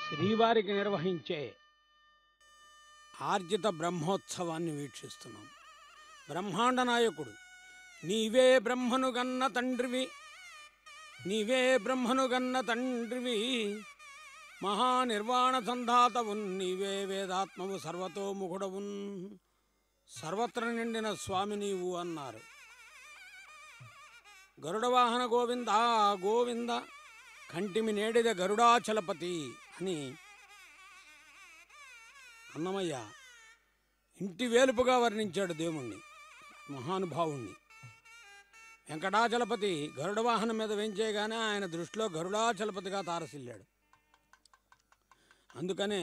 శ్రీవారికి నిర్వహించే ఆర్జిత బ్రహ్మోత్సవాన్ని వీక్షిస్తున్నాం బ్రహ్మాండ నాయకుడు నీవే బ్రహ్మను గన్న తండ్రివి నీవే బ్రహ్మను గన్న తండ్రివి మహానిర్వాణ సంధాతవున్ నీవే వేదాత్మవు సర్వతోముఖుడవున్ సర్వత్ర నిండిన స్వామి నీవు అన్నారు గరుడ వాహన గోవింద గోవింద కంటిమి నేడిద గరుడాచలపతి అని అన్నమయ్య ఇంటి వేలుపుగా వర్ణించాడు దేవుణ్ణి మహానుభావుణ్ణి వెంకటాచలపతి గరుడ వాహనం మీద వెంచేయగానే ఆయన దృష్టిలో గరుడాచలపతిగా తారసిల్లాడు అందుకనే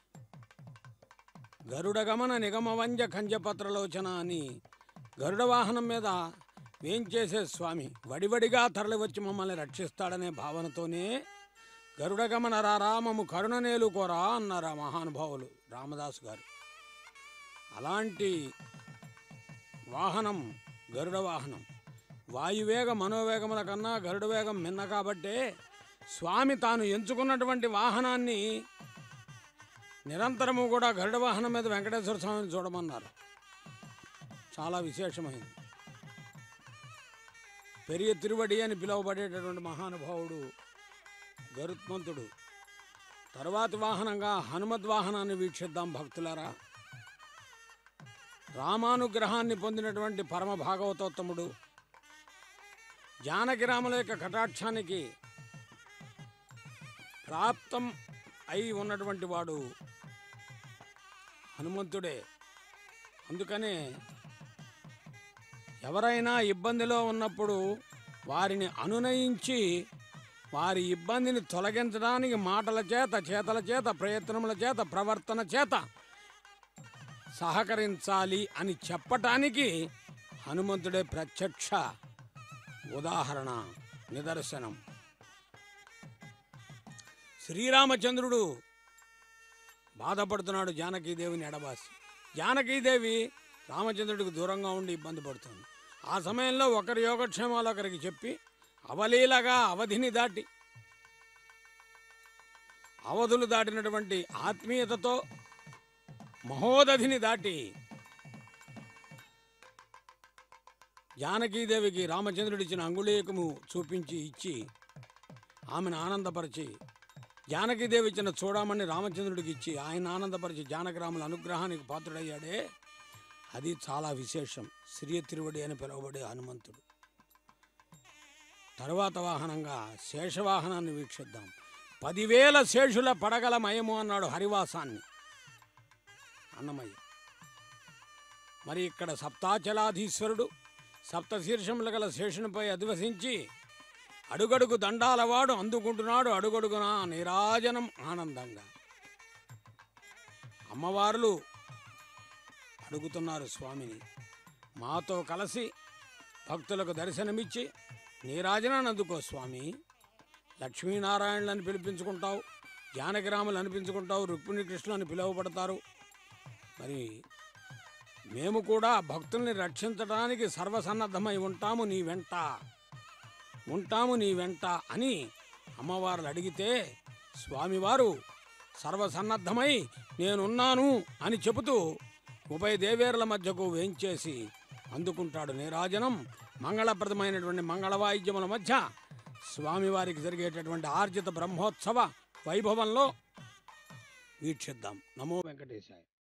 గరుడ గమన నిగమవంజ కంజపత్రలోచన అని గరుడ వాహనం మీద వేంచేసే స్వామి వడివడిగా తరలివచ్చి మమ్మల్ని రక్షిస్తాడనే భావనతోనే గరుడ గమన రామము కరుణనేలు కోరా అన్నారు ఆ మహానుభావులు రామదాసు గారు అలాంటి వాహనం గరుడ వాహనం వాయువేగ మనోవేగముల కన్నా గరుడ వేగం మిన్న కాబట్టే స్వామి తాను ఎంచుకున్నటువంటి వాహనాన్ని నిరంతరము కూడా గరుడ వాహనం మీద వెంకటేశ్వర స్వామిని చూడమన్నారు చాలా విశేషమైంది పెరియ తిరువడి అని పిలువబడేటటువంటి మహానుభావుడు గరుత్మంతుడు తరువాతి వాహనంగా హనుమద్వాహనాన్ని వీక్షిద్దాం భక్తులారా రామానుగ్రహాన్ని పొందినటువంటి పరమ భాగవతోత్తముడు జానకిరాముల యొక్క కటాక్షానికి ప్రాప్తం అయి ఉన్నటువంటి వాడు హనుమంతుడే అందుకనే ఎవరైనా ఇబ్బందిలో ఉన్నప్పుడు వారిని అనునయించి వారి ఇబ్బందిని తొలగించడానికి మాటల చేత చేతల చేత ప్రయత్నముల చేత ప్రవర్తన చేత సహకరించాలి అని చెప్పటానికి హనుమంతుడే ప్రత్యక్ష ఉదాహరణ నిదర్శనం శ్రీరామచంద్రుడు బాధపడుతున్నాడు జానకీదేవిని ఎడబాసి జానకీదేవి రామచంద్రుడికి దూరంగా ఉండి ఇబ్బంది పడుతుంది ఆ సమయంలో ఒకరి యోగక్షేమాలు ఒకరికి చెప్పి అవలీలగా అవధిని దాటి అవధులు దాటినటువంటి ఆత్మీయతతో మహోదధిని దాటి జానకీదేవికి రామచంద్రుడిచ్చిన అంగుళీకము చూపించి ఇచ్చి ఆమెను ఆనందపరిచి జానకీదేవి ఇచ్చిన చూడమని రామచంద్రుడికి ఇచ్చి ఆయన ఆనందపరిచి జానకరాముల అనుగ్రహానికి పాత్రుడయ్యాడే అది చాలా విశేషం శ్రీ తిరువడి అని పిలువబడే హనుమంతుడు తరువాత వాహనంగా శేషవాహనాన్ని వీక్షిద్దాం పదివేల శేషుల పడగల మయము అన్నాడు హరివాసాన్ని అన్నమయ్య మరి ఇక్కడ సప్తాచలాధీశ్వరుడు సప్తశీర్షములు గల శేషునిపై అధివసించి అడుగడుగు దండాలవాడు అందుకుంటున్నాడు అడుగడుగున నీరాజనం ఆనందంగా అమ్మవార్లు అడుగుతున్నారు స్వామిని మాతో కలిసి భక్తులకు దర్శనమిచ్చి నీరాజనాన్ని అందుకో స్వామి లక్ష్మీనారాయణులను పిలిపించుకుంటావు జానకిరాములు అనిపించుకుంటావు రుక్మిణి కృష్ణులు అని పిలువబడతారు మరి మేము కూడా భక్తుల్ని రక్షించడానికి సర్వసన్నద్ధమై ఉంటాము నీ వెంట ఉంటాము నీ వెంట అని అమ్మవార్లు అడిగితే స్వామివారు సర్వసన్నద్ధమై నేనున్నాను అని చెబుతూ ఉభయ దేవేరుల మధ్యకు వేంచేసి అందుకుంటాడు నీరాజనం మంగళప్రదమైనటువంటి మంగళవాయిద్యముల మధ్య స్వామివారికి జరిగేటటువంటి ఆర్జిత బ్రహ్మోత్సవ వైభవంలో వీక్షిద్దాం నమో వెంకటేశాయ